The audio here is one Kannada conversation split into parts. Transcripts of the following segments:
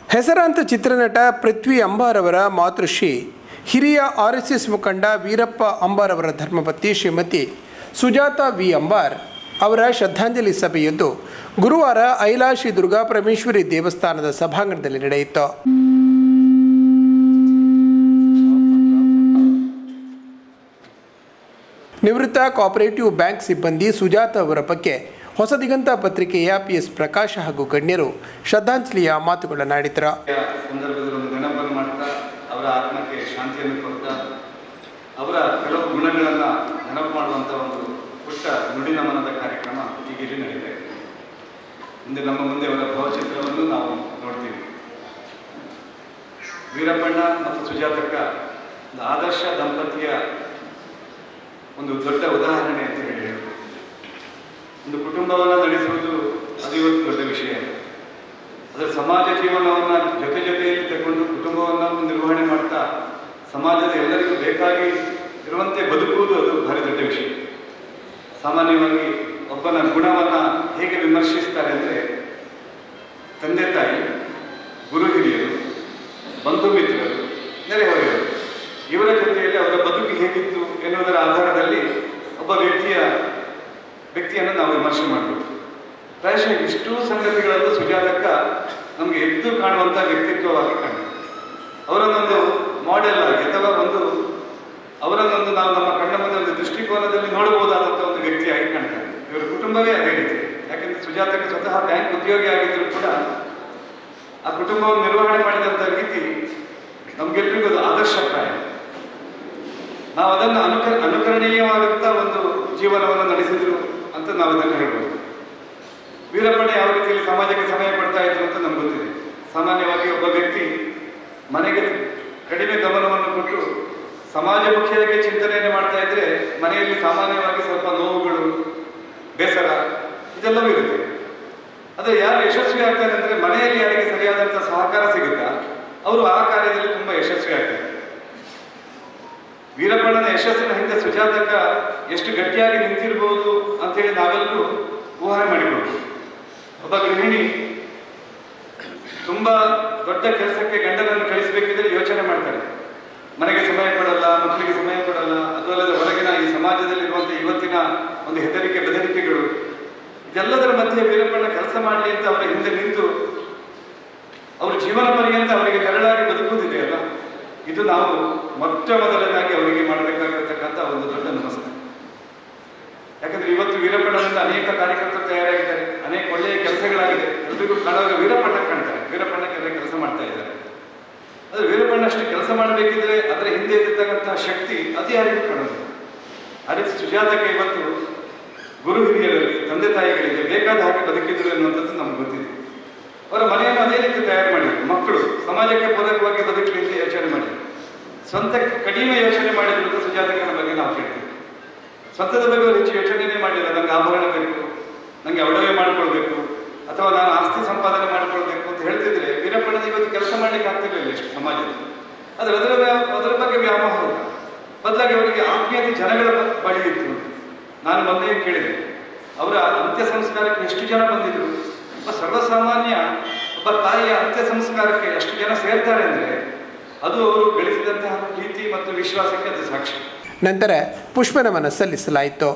ಹೆಸರಾಂತ ಚಿತ್ರನಟ ಪೃಥ್ವಿ ಅಂಬಾರವರ ಮಾತೃಶ್ರೀ ಹಿರಿಯ ಆರ್ ಎಸ್ ಎಸ್ ಮುಖಂಡ ವೀರಪ್ಪ ಅಂಬಾರವರ ಧರ್ಮಪತ್ನಿ ಶ್ರೀಮತಿ ಸುಜಾತ ವಿ ಅಂಬಾರ್ ಅವರ ಶ್ರದ್ಧಾಂಜಲಿ ಸಭೆಯೊಂದು ಗುರುವಾರ ಐಲಾ ಶ್ರೀ ದುರ್ಗಾ ಪರಮೇಶ್ವರಿ ದೇವಸ್ಥಾನದ ಸಭಾಂಗಣದಲ್ಲಿ ನಡೆಯಿತು ನಿವೃತ್ತ ಕೋಆಪರೇಟಿವ್ ಬ್ಯಾಂಕ್ ಸಿಬ್ಬಂದಿ ಸುಜಾತ ಅವರ ಬಗ್ಗೆ ಹೊಸ ದಿಗಂತ ಪತ್ರಿಕೆಯ ಪಿ ಎಸ್ ಪ್ರಕಾಶ್ ಹಾಗೂ ಗಣ್ಯರು ಶ್ರದ್ಧಾಂಜಲಿಯ ಮಾತುಗಳನ್ನಾಡಿದರು ಸಂದರ್ಭದಲ್ಲಿ ಒಂದು ನೆನಪನ್ನು ಮಾಡ್ತಾ ಅವರ ಆತ್ಮಕ್ಕೆ ಶಾಂತಿಯನ್ನು ಕೊಡ್ತಾ ಅವರ ಕೆಲವು ಗುಣಗಳನ್ನು ನೆನಪು ಮಾಡುವಂಥ ಒಂದು ಪುಟ್ಟ ನುಡಿ ನಮನದ ಕಾರ್ಯಕ್ರಮ ಈಗ ಇಲ್ಲಿ ನಡೆದಿದೆ ಇಂದು ನಮ್ಮ ಮುಂದೆ ಅವರ ಭಾವಚಿತ್ರವನ್ನು ನಾವು ನೋಡ್ತೀವಿ ವೀರಪ್ಪಣ್ಣ ಮತ್ತು ಸುಜಾತಕ್ಕ ಒಂದು ಆದರ್ಶ ದಂಪತಿಯ ಒಂದು ದೊಡ್ಡ ಉದಾಹರಣೆ ಅಂತ ಹೇಳಿ ಹೇಳ್ಬೋದು. ಒಂದು ಕುಟುಂಬವನ್ನು ನಡೆಸುವುದು ಅದು ಇವತ್ತು ದೊಡ್ಡ ವಿಷಯ ಅದರ ಸಮಾಜ ಜೀವನವನ್ನು ಜೊತೆ ಜೊತೆಯಲ್ಲಿ ತಗೊಂಡು ಕುಟುಂಬವನ್ನು ನಿರ್ವಹಣೆ ಮಾಡ್ತಾ ಸಮಾಜದ ಎಲ್ಲರಿಗೂ ಬೇಕಾಗಿ ಇರುವಂತೆ ಬದುಕುವುದು ಅದು ಭಾರಿ ದೊಡ್ಡ ವಿಷಯ ಸಾಮಾನ್ಯವಾಗಿ ಒಬ್ಬನ ಗುಣವನ್ನು ಹೇಗೆ ವಿಮರ್ಶಿಸ್ತಾರೆ ಅಂದರೆ ತಂದೆ ತಾಯಿ ಗುರು ಹಿರಿಯರು ಬಂಧು ಮಿತ್ರರು ನೆರೆಹೊರೆಯವರು ಇವರ ಜೊತೆಯಲ್ಲಿ ಅವರ ಬದುಕು ಹೇಗಿತ್ತು ಎನ್ನುವುದರ ಆಧಾರದಲ್ಲಿ ಒಬ್ಬ ವ್ಯಕ್ತಿಯ ವ್ಯಕ್ತಿಯನ್ನು ನಾವು ವಿಮರ್ಶೆ ಮಾಡಬೇಕು ಪ್ರಾಯಶಃ ಇಷ್ಟೂ ಸಂಗತಿಗಳನ್ನು ಸುಜಾತಕ್ಕ ನಮಗೆ ಎದ್ದು ಕಾಣುವಂಥ ವ್ಯಕ್ತಿತ್ವವಾಗಿ ಕಾಣ್ತದೆ ಅವರನ್ನೊಂದು ಮಾಡೆಲ್ ಆಗಿ ಅಥವಾ ಒಂದು ಅವರನ್ನೊಂದು ನಾವು ನಮ್ಮ ಕಣ್ಣ ಮುಂದೆ ಒಂದು ದೃಷ್ಟಿಕೋನದಲ್ಲಿ ನೋಡಬಹುದಾದಂಥ ಒಂದು ವ್ಯಕ್ತಿಯಾಗಿ ಕಾಣ್ತಾರೆ ಇವರ ಕುಟುಂಬವೇ ಅದೇ ರೀತಿ ಯಾಕೆಂದ್ರೆ ಸುಜಾತಕ್ಕೆ ಸ್ವತಃ ಬ್ಯಾಂಕ್ ಉದ್ಯೋಗಿ ಆಗಿದ್ರು ಕೂಡ ಆ ಕುಟುಂಬವನ್ನು ನಿರ್ವಹಣೆ ಮಾಡಿದಂಥ ರೀತಿ ನಮಗೆಲ್ಲರಿಗೂ ಅದು ಆದರ್ಶಪ್ರಾಯ ನಾವು ಅದನ್ನು ಅನುಕ ಅನುಕರಣೀಯವಾದಂಥ ಒಂದು ಜೀವನವನ್ನು ನಡೆಸಿದ್ರು ಅಂತ ನಾವು ಅದನ್ನು ಹೇಳ್ಬೋದು ವೀರಪ್ಪಣ್ಣ ಯಾವ ರೀತಿಯಲ್ಲಿ ಸಮಾಜಕ್ಕೆ ಸಮಯ ಕೊಡ್ತಾ ಇದ್ರು ಅಂತ ನಮ್ಗೆ ಗೊತ್ತಿದೆ ಸಾಮಾನ್ಯವಾಗಿ ಒಬ್ಬ ವ್ಯಕ್ತಿ ಮನೆಗೆ ಕಡಿಮೆ ಗಮನವನ್ನು ಕೊಟ್ಟು ಸಮಾಜಮುಖಿಯಾಗಿ ಚಿಂತನೆಯನ್ನು ಮಾಡ್ತಾ ಇದ್ರೆ ಮನೆಯಲ್ಲಿ ಸಾಮಾನ್ಯವಾಗಿ ಸ್ವಲ್ಪ ನೋವುಗಳು ಬೇಸರ ಇದೆಲ್ಲವೂ ಇರುತ್ತೆ ಆದರೆ ಯಾರು ಯಶಸ್ವಿ ಆಗ್ತಾರೆ ಅಂದರೆ ಮನೆಯಲ್ಲಿ ಯಾರಿಗೆ ಸರಿಯಾದಂಥ ಸಹಕಾರ ಸಿಗುತ್ತಾ ಅವರು ಆ ಕಾರ್ಯದಲ್ಲಿ ತುಂಬ ಯಶಸ್ವಿ ಆಗ್ತಾರೆ ವೀರಪ್ಪಣ್ಣನ ಯಶಸ್ಸಿನ ಹಿಂದೆ ಸುಜಾತಕ ಎಷ್ಟು ಗಟ್ಟಿಯಾಗಿ ನಿಂತಿರ್ಬೋದು ಅಂತೇಳಿ ನಾವೆಲ್ಲರೂ ಊಹೆ ಮಾಡಿಕೊಳ್ಬೋದು ಒಬ್ಬ ಗೃಹಿಣಿ ತುಂಬಾ ದೊಡ್ಡ ಕೆಲಸಕ್ಕೆ ಗಂಡನನ್ನು ಕಳಿಸಬೇಕಿದ್ರೆ ಯೋಚನೆ ಮಾಡ್ತಾರೆ ಮನೆಗೆ ಸಮಯ ಕೊಡಲ್ಲ ಮಕ್ಕಳಿಗೆ ಸಮಯ ಕೊಡಲ್ಲ ಅದು ಅಲ್ಲದೆ ಹೊರಗಿನ ಈ ಸಮಾಜದಲ್ಲಿರುವಂಥ ಇವತ್ತಿನ ಒಂದು ಹೆದರಿಕೆ ಬೆದರಿಕೆಗಳು ಇದೆಲ್ಲದರ ಮಧ್ಯೆ ವೀರಪ್ಪಣ್ಣ ಕೆಲಸ ಮಾಡಲಿ ಅಂತ ಅವರ ಹಿಂದೆ ನಿಂತು ಅವ್ರ ಜೀವನ ಪರ್ಯಂತ ಅವರಿಗೆ ನೆರಳಾಗಿ ಬದುಕುವುದಿದೆಯಲ್ಲ ಇದು ನಾವು ಮೊಟ್ಟ ಮೊದಲನೇದಾಗಿ ಅವರಿಗೆ ಮಾಡಬೇಕಾಗಿರತಕ್ಕಂಥ ಒಂದು ದೊಡ್ಡ ನಮಸ್ಕಾರ ಯಾಕಂದ್ರೆ ಇವತ್ತು ವೀರಪ್ಪಣ್ಣನಿಂದ ಅನೇಕ ಕಾರ್ಯಕರ್ತರು ತಯಾರಾಗಿದ್ದಾರೆ ಅನೇಕ ಒಳ್ಳೆಯ ಕೆಲಸಗಳಾಗಿದೆ ಎಲ್ರಿಗೂ ಕಾಣುವಾಗ ವೀರಪ್ಪಣ್ಣ ಕಾಣ್ತಾರೆ ವೀರಪ್ಪಣ್ಣ ಕೆಲಸ ಕೆಲಸ ಮಾಡ್ತಾ ಇದ್ದಾರೆ ಆದರೆ ವೀರಪ್ಪಣ್ಣ ಅಷ್ಟು ಕೆಲಸ ಮಾಡಬೇಕಿದ್ರೆ ಅದರ ಹಿಂದೆ ಇದ್ದಿರ್ತಕ್ಕಂಥ ಶಕ್ತಿ ಅದು ಯಾರಿಗೂ ಕಾಣೋದು ಆ ರೀತಿ ಸುಜಾತಕ್ಕೆ ಇವತ್ತು ಗುರು ಹಿರಿಯರಲ್ಲಿ ತಂದೆ ತಾಯಿಗಳಿಗೆ ಬೇಕಾದ ಹಾಗೆ ಬದುಕಿದ್ರು ಎನ್ನುವಂಥದ್ದು ನಮ್ಗೆ ಗೊತ್ತಿದೆ ಅವರ ಮನೆಯನ್ನು ಅದೇ ರೀತಿ ತಯಾರು ಮಾಡಿದ್ರು ಮಕ್ಕಳು ಸಮಾಜಕ್ಕೆ ಪೂರಕವಾಗಿ ಬದುಕಲಿ ಅಂತ ಯೋಚನೆ ಮಾಡಿದ್ರು ಸ್ವಂತಕ್ಕೆ ಕಡಿಮೆ ಯೋಚನೆ ಮಾಡಿದ್ರು ಅಂತ ಸುಜಾತಕನ ಬಗ್ಗೆ ನಾವು ಕೇಳ್ತೀವಿ ಸ್ವಂತದ ಬಗ್ಗೆ ಅವರು ಹೆಚ್ಚು ಯೋಚನೆನೇ ಮಾಡಿಲ್ಲ ನಂಗೆ ಆಭರಣ ಬೇಕು ನನಗೆ ಒಡವೆ ಮಾಡ್ಕೊಳ್ಬೇಕು ಅಥವಾ ನಾನು ಆಸ್ತಿ ಸಂಪಾದನೆ ಮಾಡ್ಕೊಳ್ಬೇಕು ಅಂತ ಹೇಳ್ತಿದ್ರೆ ವೀರಪ್ಪಣ್ಣನ ಇವತ್ತು ಕೆಲಸ ಮಾಡ್ಲಿಕ್ಕೆ ಆಗ್ತಿರ್ಲಿಲ್ಲ ಇಷ್ಟು ಸಮಾಜದಲ್ಲಿ ಆದರೆ ಅದರ ವ್ಯಾ- ಅದರ ಬಗ್ಗೆ ವ್ಯಾಮೋಹ ಇಲ್ಲ ಬದಲಾಗಿ ಅವರಿಗೆ ಆತ್ಮೀಯತೆ ಜನಗಳ ಬ- ಬಳಿ ಇತ್ತು ನಾನು ಮೊನ್ನೆ ಕೇಳಿದೆ ಅವರ ಅಂತ್ಯ ಸಂಸ್ಕಾರಕ್ಕೆ ಎಷ್ಟು ಜನ ಬಂದಿದ್ರು ಒಬ್ಬ ಸರ್ವಸಾಮಾನ್ಯ ಒಬ್ಬ ತಾಯಿಯ ಅಂತ್ಯ ಸಂಸ್ಕಾರಕ್ಕೆ ಎಷ್ಟು ಜನ ಸೇರ್ತಾರೆ ಅಂದರೆ ಅದು ಅವರು ಗಳಿಸಿದಂತಹ ಪ್ರೀತಿ ಮತ್ತು ವಿಶ್ವಾಸಕ್ಕೆ ಅದು ಸಾಕ್ಷಿ ನಂತರ ಪುಷ್ಪನಮನ ಸಲ್ಲಿಸಲಾಯಿತು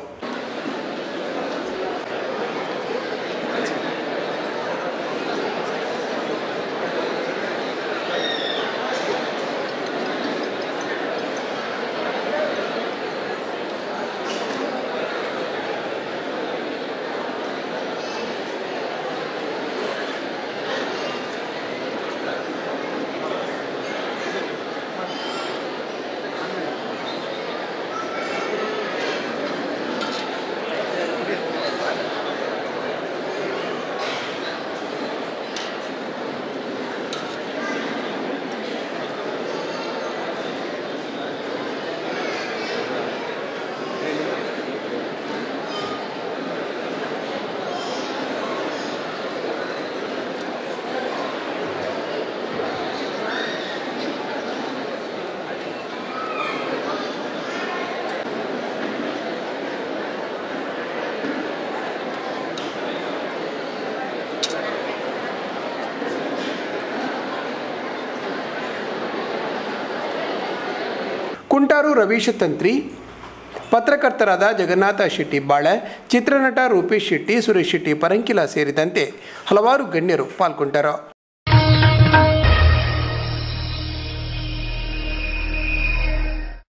ಕುಂಟಾರು ರವೀಶ್ ತಂತ್ರಿ ಪತ್ರಕರ್ತರಾದ ಜಗನ್ನಾಥ ಶೆಟ್ಟಿ ಬಾಳೆ ಚಿತ್ರನಟ ರೂಪೇಶ್ ಶೆಟ್ಟಿ ಸುರೇಶ್ ಶೆಟ್ಟಿ ಪರಂಕಿಲ ಸೇರಿದಂತೆ ಹಲವಾರು ಗಣ್ಯರು ಪಾಲ್ಗೊಂಡರು